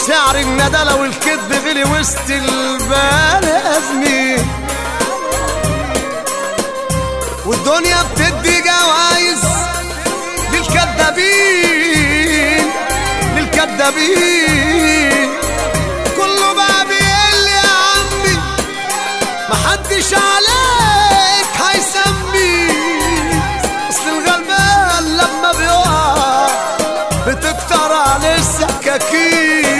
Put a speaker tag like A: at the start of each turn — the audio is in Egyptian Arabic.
A: شعر الندلة والكذب غلي وسط البلازمي والدنيا بتدي جوايز للكدابين للكدابين كله بقى بيقل يا عمي محدش عليك هيسمي اصل الغلبان لما بيقع بتكتر عليه السكاكين